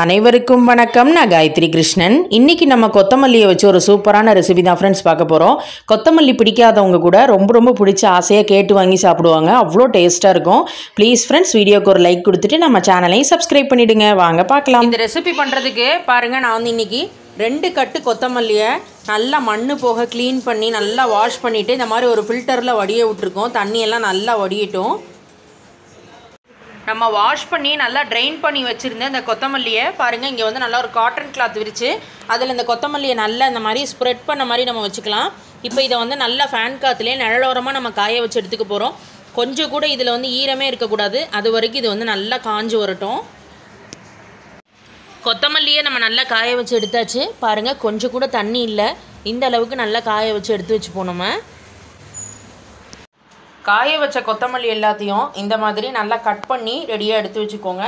அனைவருக்கும் வணக்கம் நான் காயத்ரி கிருஷ்ணன் இன்னைக்கு நம்ம கொத்தமல்லியை வச்சு ஒரு சூப்பரான ரெசிபி தான் ஃப்ரெண்ட்ஸ் பார்க்க போகிறோம் கொத்தமல்லி பிடிக்காதவங்க கூட ரொம்ப ரொம்ப பிடிச்ச ஆசையாக கேட்டு வாங்கி சாப்பிடுவாங்க அவ்வளோ டேஸ்ட்டாக இருக்கும் ப்ளீஸ் ஃப்ரெண்ட்ஸ் வீடியோக்கு ஒரு லைக் கொடுத்துட்டு நம்ம சேனலையும் சப்ஸ்கிரைப் பண்ணிடுங்க வாங்க பார்க்கலாம் இந்த ரெசிபி பண்ணுறதுக்கு பாருங்கள் நான் வந்து இன்னைக்கு ரெண்டு கட்டு கொத்தமல்லியை நல்லா மண்ணு போக க்ளீன் பண்ணி நல்லா வாஷ் பண்ணிவிட்டு இந்த மாதிரி ஒரு ஃபில்டரில் வடிய விட்டுருக்கோம் தண்ணியெல்லாம் நல்லா வடியட்டும் நம்ம வாஷ் பண்ணி நல்லா ட்ரைன் பண்ணி வச்சுருந்த இந்த கொத்தமல்லியை பாருங்கள் இங்கே வந்து நல்லா ஒரு காட்டன் கிளாத் விரித்து அதில் இந்த கொத்தமல்லியை நல்லா இந்த மாதிரி ஸ்ப்ரெட் பண்ண மாதிரி நம்ம வச்சுக்கலாம் இப்போ இதை வந்து நல்லா ஃபேன் காற்றுலேயே நிழலோரமாக நம்ம காய வச்சு எடுத்துக்க போகிறோம் கொஞ்சம் கூட இதில் வந்து ஈரமே இருக்கக்கூடாது அது வரைக்கும் இது வந்து நல்லா காஞ்சு வரட்டும் கொத்தமல்லியை நம்ம நல்லா காய வச்சு எடுத்தாச்சு பாருங்கள் கொஞ்சம் கூட தண்ணி இல்லை இந்த அளவுக்கு நல்லா காய வச்சு எடுத்து வச்சுப்போம் நம்ம காய வச்ச கொத்தமல்லி எல்லாத்தையும் இந்த மாதிரி நல்லா கட் பண்ணி ரெடியாக எடுத்து வச்சுக்கோங்க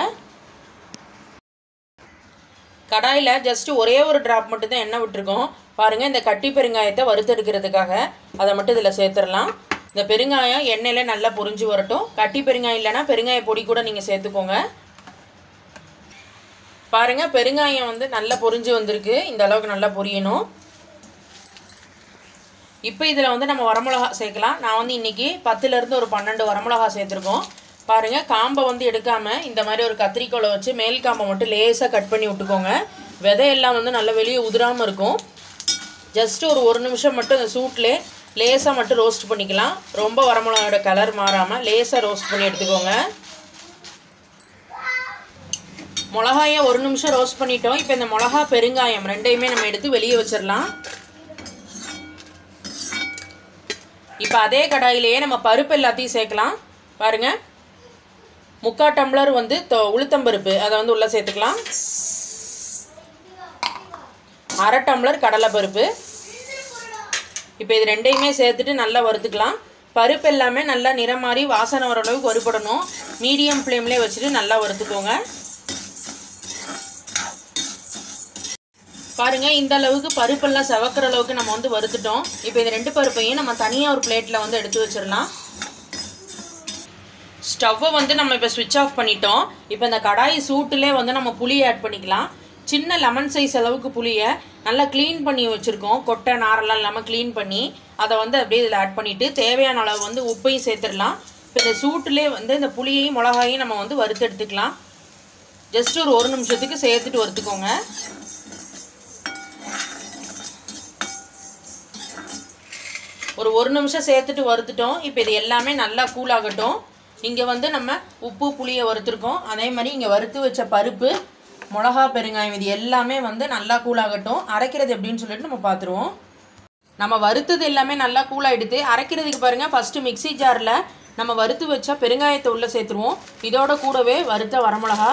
கடாயில் ஜஸ்ட்டு ஒரே ஒரு ட்ராப் மட்டும் தான் எண்ணெய் விட்டுருக்கோம் பாருங்கள் இந்த கட்டி பெருங்காயத்தை வறுத்தெடுக்கிறதுக்காக அதை மட்டும் இதில் சேர்த்துடலாம் இந்த பெருங்காயம் எண்ணெயில் நல்லா பொரிஞ்சு வரட்டும் கட்டி பெருங்காயம் இல்லைன்னா பெருங்காய பொடி கூட நீங்கள் சேர்த்துக்கோங்க பாருங்கள் பெருங்காயம் வந்து நல்லா பொரிஞ்சு வந்திருக்கு இந்த அளவுக்கு நல்லா பொரியணும் இப்போ இதில் வந்து நம்ம வரமிளகா சேர்க்கலாம் நான் வந்து இன்றைக்கி பத்துலேருந்து ஒரு பன்னெண்டு வரமிளகா சேர்த்துருக்கோம் பாருங்கள் காம்பை வந்து எடுக்காமல் இந்த மாதிரி ஒரு கத்திரிக்கோலை வச்சு மேல் காம்பை மட்டும் லேசாக கட் பண்ணி விட்டுக்கோங்க விதையெல்லாம் வந்து நல்லா வெளியே உதிராமல் இருக்கும் ஜஸ்ட் ஒரு ஒரு நிமிஷம் மட்டும் இந்த சூட்லேயே லேசாக மட்டும் ரோஸ்ட் பண்ணிக்கலாம் ரொம்ப வரமிளகாயோட கலர் மாறாமல் லேசாக ரோஸ்ட் பண்ணி எடுத்துக்கோங்க மிளகாயை ஒரு நிமிஷம் ரோஸ்ட் பண்ணிட்டோம் இப்போ இந்த மிளகா பெருங்காயம் ரெண்டையுமே நம்ம எடுத்து வெளியே வச்சிடலாம் இப்போ அதே கடாயிலேயே நம்ம பருப்பு எல்லாத்தையும் சேர்க்கலாம் பாருங்க முக்கா டம்ளர் வந்து தொ- உளுத்தம்பருப்பு அதை வந்து உள்ளே சேர்த்துக்கலாம் அரை டம்ளர் கடலைப்பருப்பு இப்போ இது ரெண்டையுமே சேர்த்துட்டு நல்லா வறுத்துக்கலாம் பருப்பு எல்லாமே நல்லா நிறம் மாறி வாசனை வர அளவுக்கு வறுபடணும் மீடியம் ஃப்ளேம்லேயே வச்சுட்டு நல்லா வறுத்துக்கோங்க பாருங்க இந்த அளவுக்கு பருப்பெல்லாம் செவக்கிற அளவுக்கு நம்ம வந்து வறுத்துட்டோம் இப்போ இந்த ரெண்டு பருப்பையும் நம்ம தனியாக ஒரு பிளேட்டில் வந்து எடுத்து வச்சிடலாம் ஸ்டவ்வை வந்து நம்ம இப்போ ஸ்விட்ச் ஆஃப் பண்ணிட்டோம் இப்போ இந்த கடாய் சூட்டுலே வந்து நம்ம புளி ஆட் பண்ணிக்கலாம் சின்ன லெமன் சைஸ் அளவுக்கு புளியை நல்லா க்ளீன் பண்ணி வச்சுருக்கோம் கொட்டை நாரெல்லாம் இல்லாமல் க்ளீன் பண்ணி அதை வந்து அப்படியே இதில் ஆட் பண்ணிவிட்டு தேவையான அளவு வந்து உப்பையும் சேர்த்துடலாம் இப்போ இந்த சூட்டுலே வந்து இந்த புளியையும் மிளகாயும் நம்ம வந்து வறுத்து எடுத்துக்கலாம் ஜஸ்ட் ஒரு ஒரு நிமிஷத்துக்கு சேர்த்துட்டு வறுத்துக்கோங்க ஒரு ஒரு நிமிஷம் சேர்த்துட்டு வறுத்துட்டோம் இப்போ இது எல்லாமே நல்லா கூலாகட்டும் இங்கே வந்து நம்ம உப்பு புளியை வறுத்துருக்கோம் அதே மாதிரி இங்கே வறுத்து வச்ச பருப்பு மிளகா பெருங்காயம் இது எல்லாமே வந்து நல்லா கூலாகட்டும் அரைக்கிறது எப்படின்னு சொல்லிட்டு நம்ம பார்த்துருவோம் நம்ம வறுத்தது எல்லாமே நல்லா கூலாகிடுது அரைக்கிறதுக்கு பாருங்கள் ஃபஸ்ட்டு மிக்ஸி ஜாரில் நம்ம வறுத்து வச்ச பெருங்காயத்தை உள்ளே சேர்த்துருவோம் இதோட கூடவே வறுத்த வரமிளகா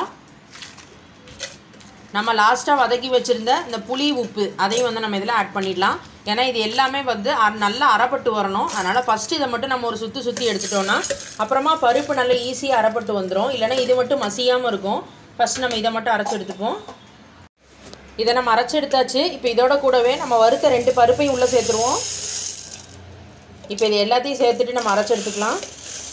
நம்ம லாஸ்ட்டாக வதக்கி வச்சுருந்த இந்த புளி உப்பு அதையும் வந்து நம்ம இதில் ஆட் பண்ணிடலாம் ஏன்னா இது எல்லாமே வந்து அ- நல்லா அரைப்பட்டு வரணும் அதனால் ஃபஸ்ட்டு இதை மட்டும் நம்ம ஒரு சுற்றி சுற்றி எடுத்துட்டோம்னா அப்புறமா பருப்பு நல்லா ஈஸியாக அரைப்பட்டு வந்துடும் இல்லைன்னா இது மட்டும் மசியாமல் இருக்கும் ஃபஸ்ட் நம்ம இதை மட்டும் அரைச்சி எடுத்துப்போம் இதை நம்ம அரைச்சி எடுத்தாச்சு இப்போ இதோட கூடவே நம்ம வறுத்த ரெண்டு பருப்பையும் உள்ளே சேர்த்துருவோம் இப்போ இது எல்லாத்தையும் சேர்த்துட்டு நம்ம அரைச்சி எடுத்துக்கலாம்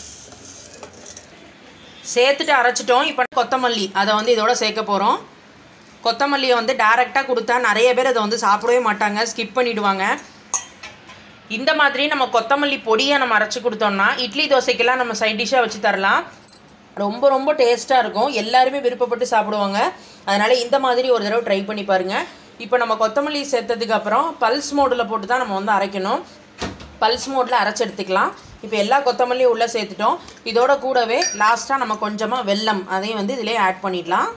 சேர்த்துட்டு அரைச்சிட்டோம் இப்போ கொத்தமல்லி அதை வந்து இதோட சேர்க்க போகிறோம் கொத்தமல்லியை வந்து டேரெக்டாக கொடுத்தா நிறைய பேர் அதை வந்து சாப்பிடவே மாட்டாங்க ஸ்கிப் பண்ணிடுவாங்க இந்த மாதிரி நம்ம கொத்தமல்லி பொடியை நம்ம அரைச்சி கொடுத்தோம்னா இட்லி தோசைக்கெல்லாம் நம்ம சைட் டிஷ்ஷாக வச்சு தரலாம் ரொம்ப ரொம்ப டேஸ்ட்டாக இருக்கும் எல்லாருமே விருப்பப்பட்டு சாப்பிடுவாங்க அதனால் இந்த மாதிரி ஒரு தடவை ட்ரை பண்ணி பாருங்கள் இப்போ நம்ம கொத்தமல்லி சேர்த்ததுக்கு அப்புறம் பல்ஸ் மோடில் போட்டு தான் நம்ம வந்து அரைக்கணும் பல்ஸ் மோடில் அரைச்சி எடுத்துக்கலாம் இப்போ எல்லா கொத்தமல்லியும் உள்ளே சேர்த்துட்டோம் இதோட கூடவே லாஸ்ட்டாக நம்ம கொஞ்சமாக வெல்லம் அதையும் வந்து இதிலே ஆட் பண்ணிடலாம்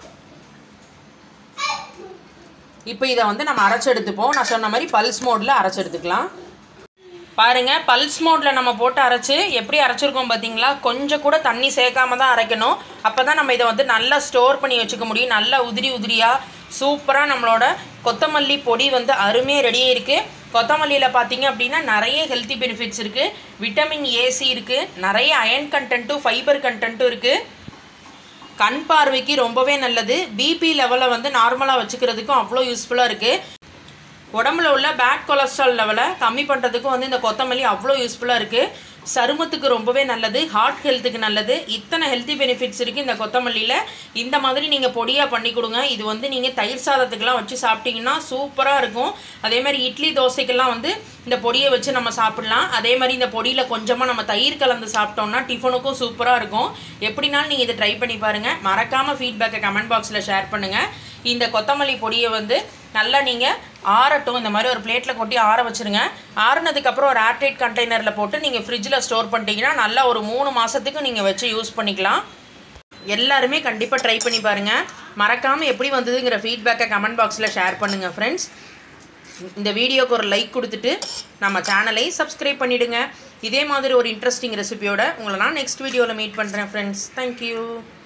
இப்போ இதை வந்து நம்ம அரைச்சி எடுத்துப்போம் நான் சொன்ன மாதிரி பல்ஸ் மோடில் அரைச்சி எடுத்துக்கலாம் பாருங்க பல்ஸ் மோடில் நம்ம போட்டு அரைச்சி எப்படி அரைச்சிருக்கோம் பார்த்தீங்களா கொஞ்சம் கூட தண்ணி சேர்க்காம தான் அரைக்கணும் அப்போ தான் நம்ம இதை வந்து நல்லா ஸ்டோர் பண்ணி வச்சுக்க முடியும் நல்லா உதிரி உதிரியாக சூப்பராக நம்மளோட கொத்தமல்லி பொடி வந்து அருமையாக ரெடியாக இருக்குது கொத்தமல்லியில் பார்த்தீங்க அப்படின்னா நிறைய ஹெல்த்தி பெனிஃபிட்ஸ் இருக்குது விட்டமின் ஏசி இருக்குது நிறைய அயன் கண்டென்ட்டும் ஃபைபர் கண்டென்ட்டும் இருக்குது கண் பார்வைக்கு ரொம்பவே நல்லது பிபி லெவலை வந்து நார்மலாக வச்சுக்கிறதுக்கும் அவ்வளோ யூஸ்ஃபுல்லாக இருக்குது உடம்புல உள்ள பேட் கொலஸ்ட்ரால் லெவலை கம்மி பண்ணுறதுக்கும் வந்து இந்த கொத்தமல்லி அவ்வளோ யூஸ்ஃபுல்லாக இருக்குது சருமத்துக்கு ரொம்பவே நல்லது ஹார்ட் ஹெல்த்துக்கு நல்லது இத்தனை ஹெல்த்தி பெனிஃபிட்ஸ் இருக்குது இந்த கொத்தமல்லியில் இந்த மாதிரி நீங்கள் பொடியாக பண்ணி கொடுங்க இது வந்து நீங்கள் தயிர் சாதத்துக்கெல்லாம் வச்சு சாப்பிட்டீங்கன்னா சூப்பராக இருக்கும் அதே மாதிரி இட்லி தோசைக்கெல்லாம் வந்து இந்த பொடியை வச்சு நம்ம சாப்பிடலாம் அதே மாதிரி இந்த பொடியில் கொஞ்சமாக நம்ம தயிர் கலந்து சாப்பிட்டோம்னா டிஃபனுக்கும் சூப்பராக இருக்கும் எப்படினாலும் நீங்கள் இதை ட்ரை பண்ணி பாருங்கள் மறக்காமல் ஃபீட்பேக்கை கமெண்ட் பாக்ஸில் ஷேர் பண்ணுங்கள் இந்த கொத்தமல்லி பொடியை வந்து நல்லா நீங்கள் ஆறட்டும் இந்த மாதிரி ஒரு பிளேட்டில் கொட்டி ஆற வச்சுருங்க ஆறுனதுக்கப்புறம் ஒரு ஏர்டைட் கண்டெய்னரில் போட்டு நீங்கள் ஃப்ரிட்ஜில் ஸ்டோர் பண்ணிட்டீங்கன்னா நல்லா ஒரு மூணு மாதத்துக்கு நீங்கள் வச்சு யூஸ் பண்ணிக்கலாம் எல்லாருமே கண்டிப்பாக ட்ரை பண்ணி பாருங்கள் மறக்காமல் எப்படி வந்ததுங்கிற ஃபீட்பேக்கை கமெண்ட் பாக்ஸில் ஷேர் பண்ணுங்கள் ஃப்ரெண்ட்ஸ் இந்த வீடியோக்கு ஒரு லைக் கொடுத்துட்டு நம்ம சேனலை சப்ஸ்கிரைப் பண்ணிவிடுங்க இதே மாதிரி ஒரு இன்ட்ரெஸ்டிங் ரெசிபியோட உங்களை நான் நெக்ஸ்ட் வீடியோவில் மீட் பண்ணுறேன் ஃப்ரெண்ட்ஸ் தேங்க்யூ